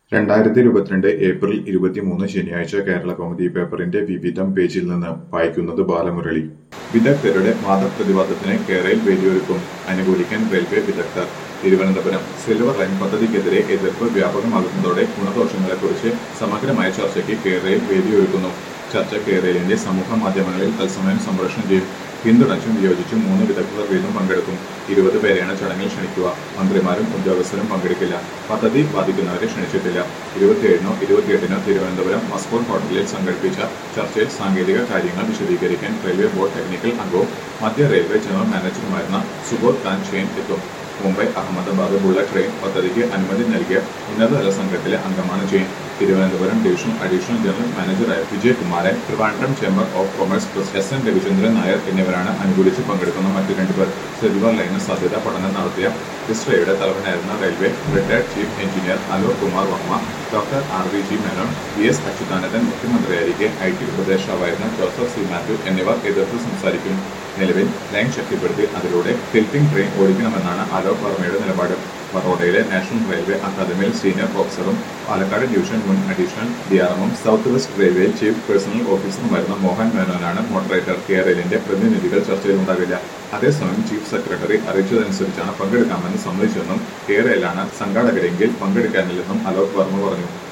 രണ്ടായിരത്തി ഇരുപത്തിരണ്ട് ഏപ്രിൽ ഇരുപത്തിമൂന്ന് ശനിയാഴ്ച കേരള കൗമുദി പേപ്പറിന്റെ വിവിധം പേജിൽ നിന്ന് വായിക്കുന്നത് ബാലമുരളി വിദഗ്ധരുടെ വാദപ്രതിവാദത്തിന് കേരളയിൽ വേദിയൊരുക്കും അനുകൂലിക്കാൻ റെയിൽവേ വിദഗ്ധർ തിരുവനന്തപുരം സിൽവർ ലൈൻ പദ്ധതിക്കെതിരെ എതിർപ്പ് വ്യാപകമാകുന്നതോടെ ഗുണദോഷങ്ങളെക്കുറിച്ച് സമഗ്രമായ ചർച്ചയ്ക്ക് കേരളയിൽ വേദിയൊരുക്കുന്നു ചർച്ച കേരളിന്റെ സമൂഹ മാധ്യമങ്ങളിൽ തത്സമയം സംപ്രേഷണം ചെയ്യും പിന്തുണച്ചും വിയോജിച്ചും മൂന്ന് വിദഗ്ധർ വീതം പങ്കെടുക്കും ഇരുപത് പേരെയാണ് ചടങ്ങിൽ ക്ഷണിക്കുക മന്ത്രിമാരും ഉദ്യോഗസ്ഥരും പങ്കെടുക്കില്ല പദ്ധതി ബാധിക്കുന്നവരെ ക്ഷണിച്ചിട്ടില്ല ഇരുപത്തിയേഴിനോ ഇരുപത്തിയെട്ടിനോ തിരുവനന്തപുരം മസ്കോട്ട് ഹോട്ടലിൽ സംഘടിപ്പിച്ച ചർച്ചയിൽ സാങ്കേതിക കാര്യങ്ങൾ വിശദീകരിക്കാൻ റെയിൽവേ ബോർഡ് ടെക്നിക്കൽ അംഗവും മധ്യ റെയിൽവേ ജനറൽ മാനേജറുമായിരുന്ന സുബോധ് കാൻ ചെയിൻ എത്തും മുംബൈ അഹമ്മദാബാദ് ബുള്ളറ്റ് ട്രെയിൻ പദ്ധതിക്ക് അനുമതി നൽകിയ ഉന്നതതല സംഘത്തിലെ അംഗമാണ് Jain Thiruvananthapuram division additional general മാനേജറായ Vijay Kumaran Trivandrum chamber of commerce president S N Ravichandran Nair എന്നിവരാണ് അനുകൂലിച്ച് പങ്കെടുക്കുന്ന മറ്റു രണ്ടുപേർ സിൽവർ ലൈന് സാധ്യത പഠനം നടത്തിയ ഇസ്രയുടെ തലവനായിരുന്ന railway retired chief engineer Alok Kumar Varma doctor R V G Menon V S Achuthanandan മുഖ്യമന്ത്രിയായിരിക്കെ ഐ ടി ഉപദേശാവായിരുന്ന ജോസഫ് സി മാത്യു എന്നിവർ എതിർത്ത് സംസാരിക്കും നിലവിൽ ലൈൻ ശക്തിപ്പെടുത്തി അതിലൂടെ ടിൽറ്റിംഗ് ട്രെയിൻ ഓടിക്കണമെന്നാണ് അലോക് വർമ്മയുടെ നിലപാട് ബറോഡയിലെ നാഷണൽ റെയിൽവേ അക്കാദമിയിൽ സീനിയർ ഓഫീസറും പാലക്കാട് ഡിവിഷൻ മുൻ അഡീഷണൽ ഡിആർഎമ്മും സൗത്ത് വെസ്റ്റ് റെയിൽവേയിൽ ചീഫ് പേഴ്സണൽ ഓഫീസറുമായിരുന്ന മോഹൻ മേനോനാണ് മോഡറേറ്റർ കെയറലിന്റെ പ്രതിനിധികൾ ചർച്ചയിലുണ്ടാകില്ല അതേസമയം ചീഫ് സെക്രട്ടറി അറിയിച്ചതനുസരിച്ചാണ് പങ്കെടുക്കാമെന്ന് സമ്മതിച്ചെന്നും കെയറയിലാണ് സംഘാടകരെങ്കിൽ പങ്കെടുക്കാനില്ലെന്നും അലോക് വർമ്മ പറഞ്ഞു